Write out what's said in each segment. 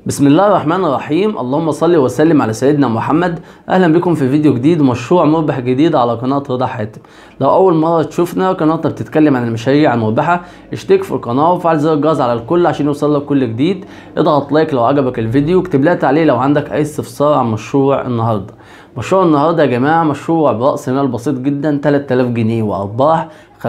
بسم الله الرحمن الرحيم اللهم صل وسلم على سيدنا محمد اهلا بكم في فيديو جديد ومشروع مربح جديد على قناه رضا حاتم لو اول مره تشوفنا قناتنا بتتكلم عن المشاريع المربحه اشترك في القناه وفعل زر الجرس على الكل عشان يوصلك كل جديد اضغط لايك لو عجبك الفيديو اكتب لنا تعليق لو عندك اي استفسار عن مشروع النهارده مشروع النهارده يا جماعه مشروع براس مال بسيط جدا 3000 جنيه وارباح 50%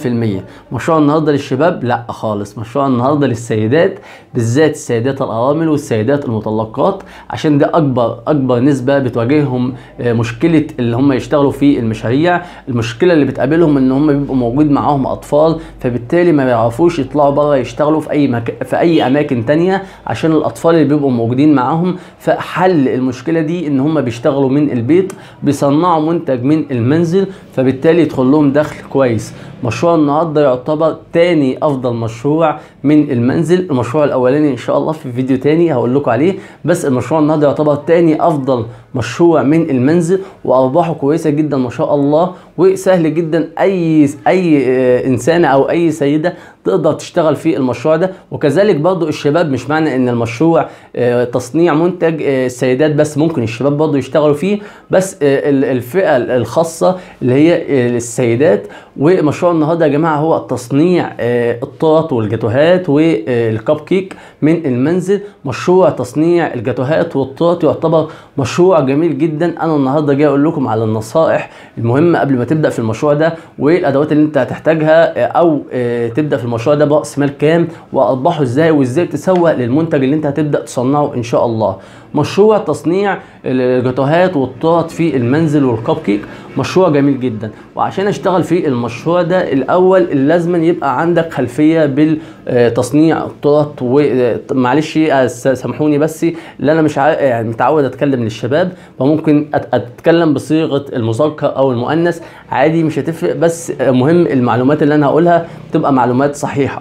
مشروع النهارده للشباب لا خالص مشروع النهارده للسيدات بالذات السيدات الارامل والسيدات المطلقات عشان ده اكبر اكبر نسبه بتواجههم آه، مشكله اللي هم يشتغلوا في المشاريع المشكله اللي بتقابلهم ان هم بيبقوا موجود معاهم اطفال فبالتالي ما بيعرفوش يطلعوا بره يشتغلوا في اي مك... في اي اماكن تانية عشان الاطفال اللي بيبقوا موجودين معاهم فحل المشكله دي ان هم بيشتغلوا من البيت بيصنعوا منتج من المنزل فبالتالي يدخل لهم دخل كويس مشروع النهارده يعتبر تاني افضل مشروع من المنزل المشروع الاولاني ان شاء الله في فيديو تاني هقول لكم عليه بس المشروع النهارده يعتبر تاني افضل مشروع من المنزل وارباحه كويسه جدا ما شاء الله وسهل جدا اي اي آه، انسانه او اي سيده تقدر تشتغل في المشروع ده وكذلك برضو الشباب مش معنى ان المشروع آه، تصنيع منتج آه، السيدات بس ممكن الشباب برضو يشتغلوا فيه بس آه، ال- الفئة الخاصة اللي هي آه، السيدات ومشروع النهارده يا جماعة هو تصنيع آه، الطرط والجاتوهات والكب كيك من المنزل مشروع تصنيع الجاتوهات والطرط يعتبر مشروع جميل جدا انا النهارده جاي اقول لكم على النصائح المهمة قبل ما تبدأ في المشروع ده والادوات اللي انت هتحتاجها آه، او آه، تبدأ في المشروع ده برأس مال كام وارباحه ازاي وازاي تسوق للمنتج اللي انت هتبدأ تصنعه ان شاء الله مشروع تصنيع الجاتوهات والطرط في المنزل والكب كيك مشروع جميل جدا وعشان اشتغل في المشروع ده الاول لازم يبقى عندك خلفيه بالتصنيع الطرط ومعلش سامحوني بس اللي انا مش عا- يعني متعود اتكلم للشباب فممكن أت- اتكلم بصيغه المذكر او المؤنث عادي مش هتفرق بس مهم المعلومات اللي انا هقولها تبقى معلومات صحيحه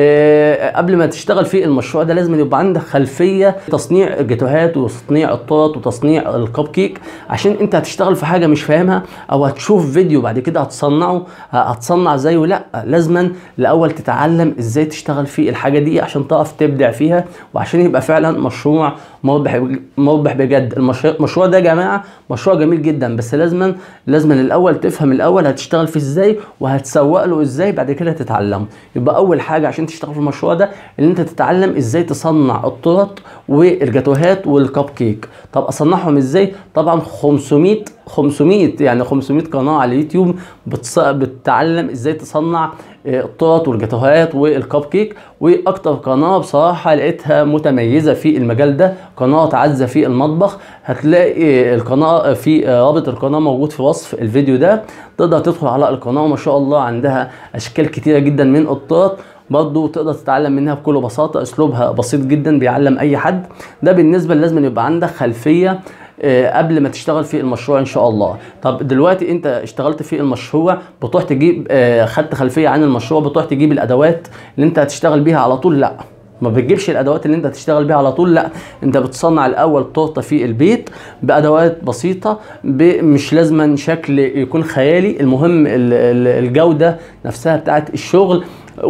آه، قبل ما تشتغل في المشروع ده لازم يبقى عندك خلفيه تصنيع الجاتوهات وتصنيع الطرط وتصنيع الكب كيك عشان انت هتشتغل في حاجه مش فاهمها او هتشوف فيديو بعد كده هتصنعه هتصنع زيه لا لازما الاول تتعلم ازاي تشتغل في الحاجه دي عشان تعرف تبدع فيها وعشان يبقى فعلا مشروع مربح مربح بجد المشروع المشروع ده يا جماعه مشروع جميل جدا بس لازما لازما الاول تفهم الاول هتشتغل فيه ازاي وهتسوق له ازاي بعد كده تتعلمه يبقى اول حاجه عشان تشتغل في المشروع ده ان انت تتعلم ازاي تصنع الطرط والجاتوهات والكب كيك طب اصنعهم ازاي طبعا 500 500 يعني 500 قناه على اليوتيوب بتص... بتتعلم ازاي تصنع آه، الطرط والجاتوهات والكب كيك واكتر قناه بصراحه لقيتها متميزه في المجال ده قناه عزه في المطبخ هتلاقي القناه في آه، رابط القناه موجود في وصف الفيديو ده تقدر تدخل على القناه وما شاء الله عندها اشكال كتيره جدا من الطرط برضه تقدر تتعلم منها بكل بساطه اسلوبها بسيط جدا بيعلم اي حد ده بالنسبه لازم يبقى عندك خلفيه آه، قبل ما تشتغل في المشروع ان شاء الله طب دلوقتي انت اشتغلت في المشروع بتروح تجيب آه، خدت خلفيه عن المشروع بتروح تجيب الادوات اللي انت هتشتغل بيها على طول لا ما بتجيبش الادوات اللي انت هتشتغل بيها على طول لا انت بتصنع الاول تورته في البيت بادوات بسيطه ب- مش لازما شكل يكون خيالي المهم ال- ال- الجوده نفسها بتاعت الشغل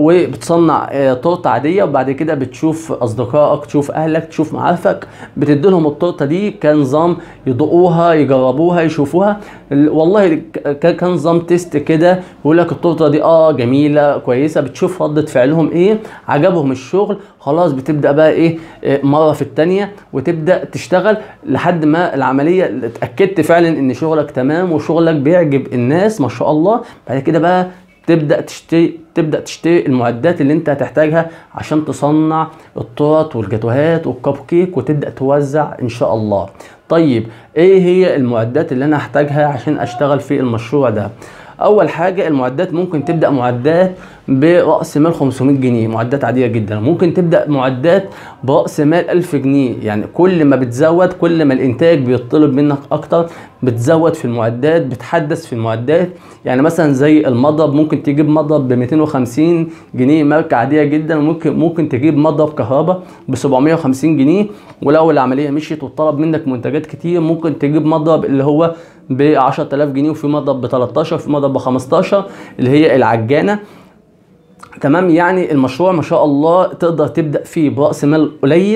وبتصنع آه، تورته عاديه وبعد كده بتشوف اصدقائك تشوف اهلك تشوف معارفك بتدي لهم التورته دي كنظام يدوقوها يجربوها يشوفوها ال- والله ك- ك- كنظام تيست كده يقول لك التورته دي اه جميله كويسه بتشوف رده فعلهم ايه عجبهم الشغل خلاص بتبدا بقى ايه آه، مره في الثانيه وتبدا تشتغل لحد ما العمليه اتاكدت فعلا ان شغلك تمام وشغلك بيعجب الناس ما شاء الله بعد كده بقى تبدا تشتري تبدا تشتري المعدات اللي انت هتحتاجها عشان تصنع التورت والجاتوهات والكب كيك وتبدا توزع ان شاء الله طيب ايه هي المعدات اللي انا هحتاجها عشان اشتغل في المشروع ده اول حاجه المعدات ممكن تبدا معدات براس مال 500 جنيه معدات عاديه جدا ممكن تبدا معدات براس مال 1000 جنيه يعني كل ما بتزود كل ما الانتاج بيطلب منك اكتر بتزود في المعدات بتحدث في المعدات يعني مثلا زي المضرب ممكن تجيب مضرب ب 250 جنيه ماركه عاديه جدا ممكن ممكن تجيب مضرب كهرباء ب 750 جنيه ولو العمليه مشيت وطلب منك منتجات كتير ممكن تجيب مضرب اللي هو ب 10000 جنيه وفي مضرب ب 13 في مضرب ب 15 اللي هي العجانه تمام يعني المشروع ما شاء الله تقدر تبدا فيه براس مال قليل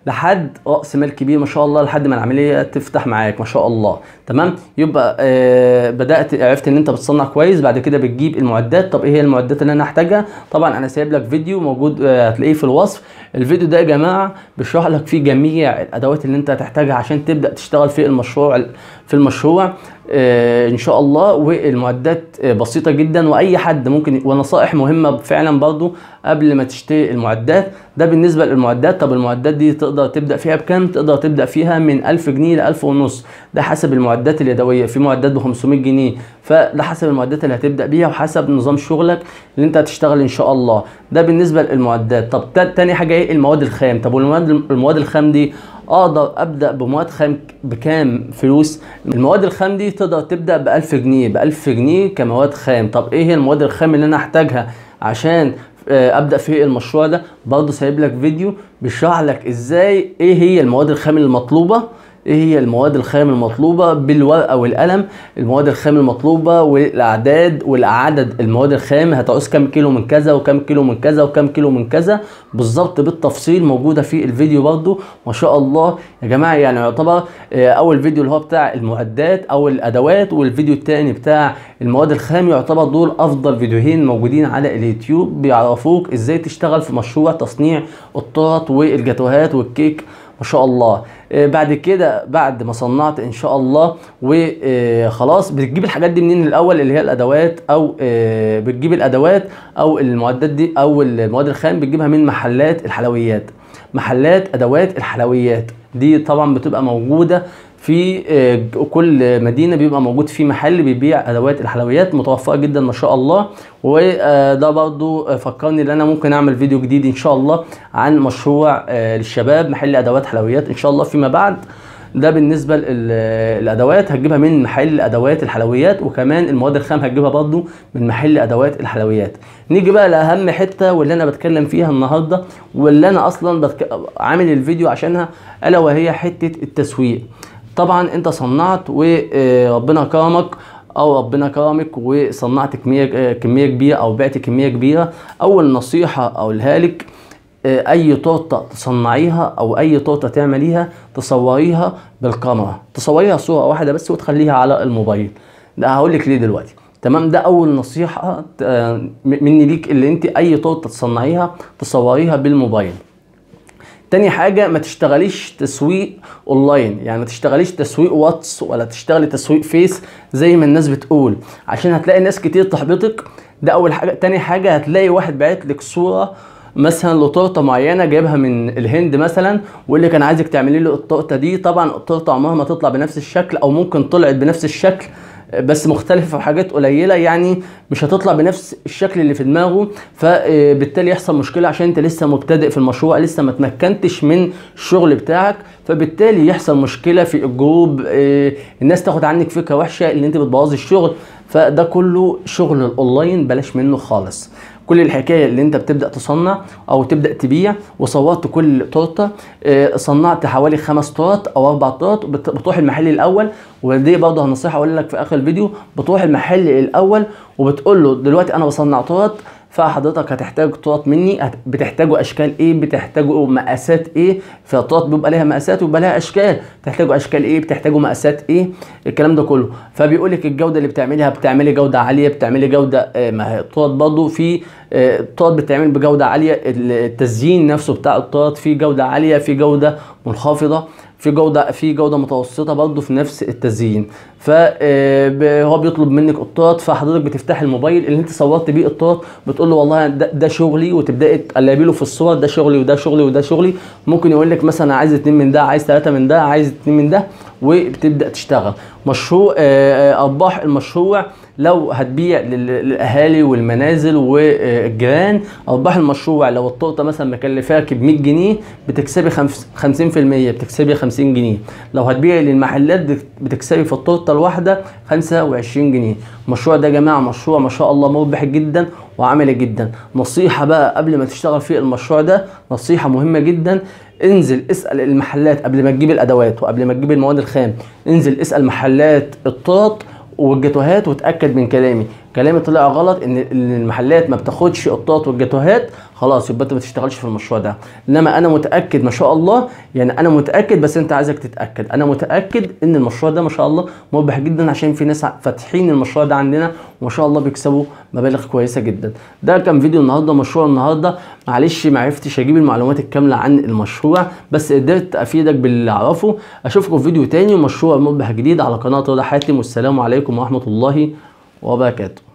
لحد راس مال كبير ما شاء الله لحد ما العمليه تفتح معاك ما شاء الله تمام يبقى آه بدات عرفت ان انت بتصنع كويس بعد كده بتجيب المعدات طب ايه هي المعدات اللي انا هحتاجها طبعا انا سايب لك فيديو موجود آه هتلاقيه في الوصف الفيديو ده يا جماعه بيشرح لك فيه جميع الادوات اللي انت هتحتاجها عشان تبدا تشتغل في المشروع في المشروع آه ان شاء الله والمعدات آه بسيطه جدا واي حد ممكن ونصائح مهمه فعلا برضو قبل ما تشتري المعدات ده بالنسبه للمعدات طب المعدات دي تقدر تبدا فيها بكام تقدر تبدا فيها من 1000 جنيه ل 1000 ونص ده حسب المعدات اليدويه في معدات ب 500 جنيه فده حسب المعدات اللي هتبدا بيها وحسب نظام شغلك اللي انت هتشتغل ان شاء الله ده بالنسبه للمعدات طب تاني حاجه ايه المواد الخام طب والمواد المواد الخام دي اقدر ابدا بمواد خام بكام فلوس المواد الخام دي تقدر تبدا ب 1000 جنيه ب 1000 جنيه كمواد خام طب ايه هي المواد الخام اللي انا احتاجها عشان ابدا في المشروع ده برضه سايب لك فيديو بيشرح لك ازاي ايه هي المواد الخام المطلوبه ايه هي المواد الخام المطلوبه بالورقه والقلم المواد الخام المطلوبه والاعداد والعدد المواد الخام هتعوز كام كيلو من كذا وكام كيلو من كذا وكام كيلو من كذا بالظبط بالتفصيل موجوده في الفيديو برضو ما شاء الله يا جماعه يعني يعتبر اول فيديو اللي هو بتاع المعدات او الادوات والفيديو الثاني بتاع المواد الخام يعتبر دول افضل فيديوهين موجودين على اليوتيوب بيعرفوك ازاي تشتغل في مشروع تصنيع الطرط والجاتوهات والكيك ما شاء الله بعد كده بعد ما صنعت ان شاء الله وخلاص بتجيب الحاجات دي منين الاول اللي هي الادوات او بتجيب الادوات او المعدات دي او المواد الخام بتجيبها من محلات الحلويات محلات ادوات الحلويات دي طبعا بتبقى موجوده في كل مدينه بيبقى موجود في محل بيبيع ادوات الحلويات متوفره جدا ما شاء الله وده برضو فكرني ان انا ممكن اعمل فيديو جديد ان شاء الله عن مشروع للشباب محل ادوات حلويات ان شاء الله فيما بعد ده بالنسبه للادوات هتجيبها من محل ادوات الحلويات وكمان المواد الخام هتجيبها برضو من محل ادوات الحلويات نيجي بقى لاهم حته واللي انا بتكلم فيها النهارده واللي انا اصلا بتك... عامل الفيديو عشانها الا وهي حته التسويق طبعا انت صنعت وربنا كرمك او ربنا كرمك وصنعت كميه كميه كبيره او بعت كميه كبيره اول نصيحه اقولها لك اي تورته تصنعيها او اي تورته تعمليها تصوريها بالكاميرا تصوريها صوره واحده بس وتخليها على الموبايل ده هقول لك ليه دلوقتي تمام ده اول نصيحه مني ليك اللي انت اي تورته تصنعيها تصوريها بالموبايل تاني حاجة ما تشتغليش تسويق اونلاين يعني ما تشتغليش تسويق واتس ولا تشتغلي تسويق فيس زي ما الناس بتقول عشان هتلاقي ناس كتير تحبطك ده اول حاجة تاني حاجة هتلاقي واحد باعت لك صورة مثلا لتورته معينه جايبها من الهند مثلا ويقول لك انا عايزك تعملي له التورته دي طبعا التورته عمرها ما تطلع بنفس الشكل او ممكن طلعت بنفس الشكل بس مختلفه في حاجات قليله يعني مش هتطلع بنفس الشكل اللي في دماغه فبالتالي يحصل مشكله عشان انت لسه مبتدئ في المشروع لسه ما تمكنتش من الشغل بتاعك فبالتالي يحصل مشكله في الجروب الناس تاخد عنك فكره وحشه ان انت بتبوظي الشغل فده كله شغل الاونلاين بلاش منه خالص كل الحكايه اللي انت بتبدا تصنع او تبدا تبيع وصورت كل تورته صنعت حوالي خمس تورت او اربع تورت بتروح المحل الاول ودي برضه نصيحه اقول لك في اخر الفيديو بتروح المحل الاول وبتقول له دلوقتي انا بصنع تورت فحضرتك هتحتاج تورت مني بتحتاجوا اشكال ايه بتحتاجوا مقاسات ايه فالتورت بيبقى لها مقاسات وبيبقى لها اشكال بتحتاجوا اشكال ايه بتحتاجوا مقاسات ايه الكلام ده كله فبيقول لك الجوده اللي بتعملها بتعملي جوده عاليه بتعملي جوده ما هي التورت برضه في التورت بتتعمل بجوده عاليه التزيين نفسه بتاع التورت في جوده عاليه في جوده منخفضه في جوده في جوده متوسطه برضه في نفس التزيين فهو بيطلب منك التورت فحضرتك بتفتح الموبايل اللي انت صورت بيه التورت بتقول له والله ده, ده شغلي وتبداي تقلبي له في الصور ده شغلي وده شغلي وده شغلي ممكن يقول لك مثلا عايز اتنين من ده عايز ثلاثه من ده عايز اتنين من ده وبتبدا تشتغل مشروع ارباح المشروع لو هتبيع للاهالي والمنازل والجيران ارباح المشروع لو التورته مثلا مكلفاك ب 100 جنيه بتكسبي 50% بتكسبي 50 جنيه لو هتبيع للمحلات بتكسبي في التورته الواحده 25 جنيه المشروع ده يا جماعه مشروع ما شاء الله مربح جدا وعملي جدا نصيحه بقى قبل ما تشتغل في المشروع ده نصيحه مهمه جدا انزل اسال المحلات قبل ما تجيب الادوات وقبل ما تجيب المواد الخام انزل اسال محلات الطاط والجاتوهات وتاكد من كلامي كلامي طلع غلط ان المحلات ما بتاخدش قطاط والجاتوهات خلاص يبقى انت ما تشتغلش في المشروع ده انما انا متاكد ما شاء الله يعني انا متاكد بس انت عايزك تتاكد انا متاكد ان المشروع ده ما شاء الله مربح جدا عشان في ناس فاتحين المشروع ده عندنا وما شاء الله بيكسبوا مبالغ كويسه جدا ده كان فيديو النهارده مشروع النهارده معلش ما عرفتش اجيب المعلومات الكامله عن المشروع بس قدرت افيدك باللي اعرفه اشوفكم في فيديو تاني ومشروع مربح جديد على قناه رضا حاتم والسلام عليكم ورحمه الله وبركاته